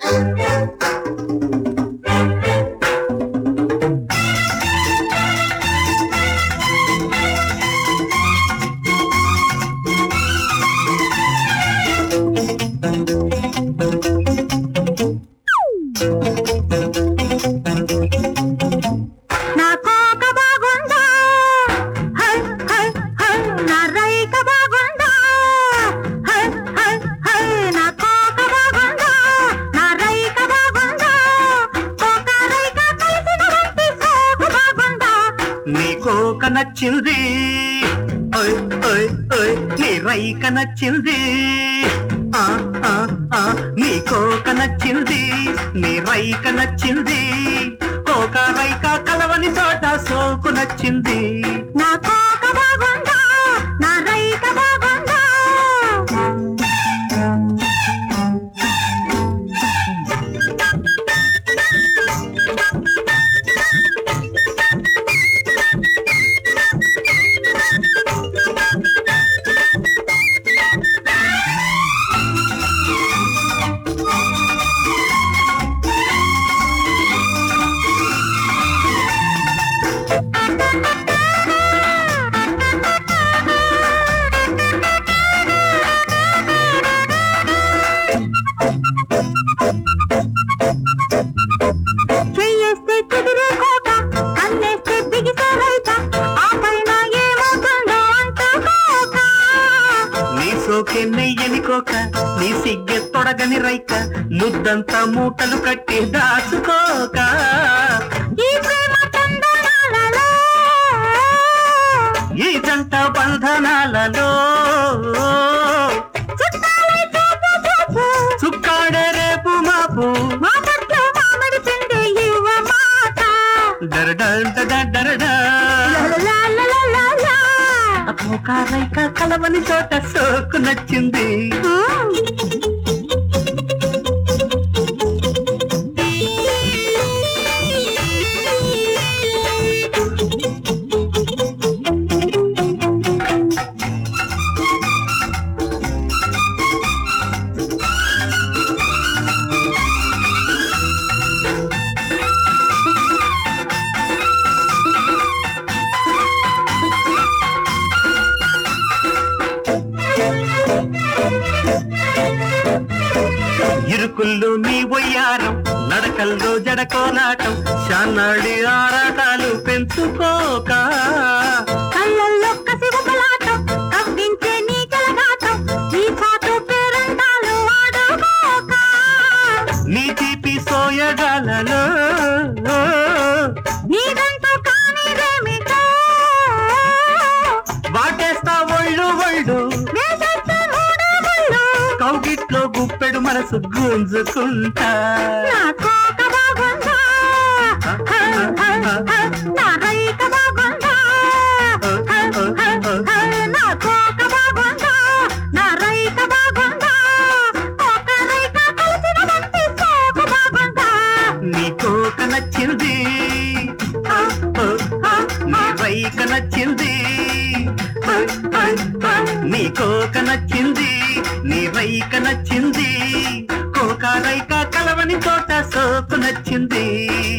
నా కోక బాగుందా హై హై హై నా రైక బాగుందా హై హై హై నా కోక బాగుందా నా రైక బాగుందా కోక రైక కలిసిన వంటి సోకు బాగుందా నీ కోక నచ్చింది ఓయ్ ఓయ్ ఓయ్ నీ రైక నచ్చింది ఆ ఆ ఆ నీ కోక నచ్చింది నీ రైక నచ్చింది కోక రైక కలవని చోట సోకు నచ్చింది నా కోక బాగుందా నా రైక బాగుందా చెయ్యేస్తే కుదిరే కోట కన్నేస్తే బిగిసే రైత ఆ పైన ఏమవుతుందో అంటుకోక నీ సోకే నెయ్యని కోక నీ సిగ్గె తొడగని రైక ముద్దంతా మూటలు కట్టి దాచుకోక ఈ ప్రేమ తందనాలలో ఈ జంట బంధనాలలో చుట్టాలై చూపు చూపు చుక్కాడే రేపు మాపు మా పట్ల మామిడి పిండి ఇవ్వ మాట డరడంట డరడా లలలలలలలా. కోక రైక కలవని చోట సోకు నచ్చింది ఇరుకుల్లో నీ వయ్యారం నడకల్లో జడకోలాటం శానాడి ఆరాటాలు పెంచుకోక కళ్ళల్లో కసి ఉపలాటం కవ్వించే నీ కలగాటం ఈ చాటు పేరంటాలు ఆడుకోక నీ తీపి సోయగాలలో నీదంటూ కానిదేమిటో వాటేస్తా ఒళ్ళు ఒళ్ళు వేసేస్తే మూడు ముళ్ళు కౌగిట్లో గుప్పెడు మనసు గుంజుకుంటా నా కోక బాగుందా హై, హై, హై, నా రైక బాగుందా హై, హై, హై, నా కోక బాగుందా నా రైక బాగుందా కోక రైక కలిసిన వంటి సోకు బాగుందా నీ కోక నచ్చింది ఆ, ఓ, ఆ, నీ ఆ. రైక నచ్చింది ఓ, ఓ, ఓ, నీ కోక నచ్చింది నీ రైక నచ్చింది కోక రైక కలవని చోట సోకు నచ్చింది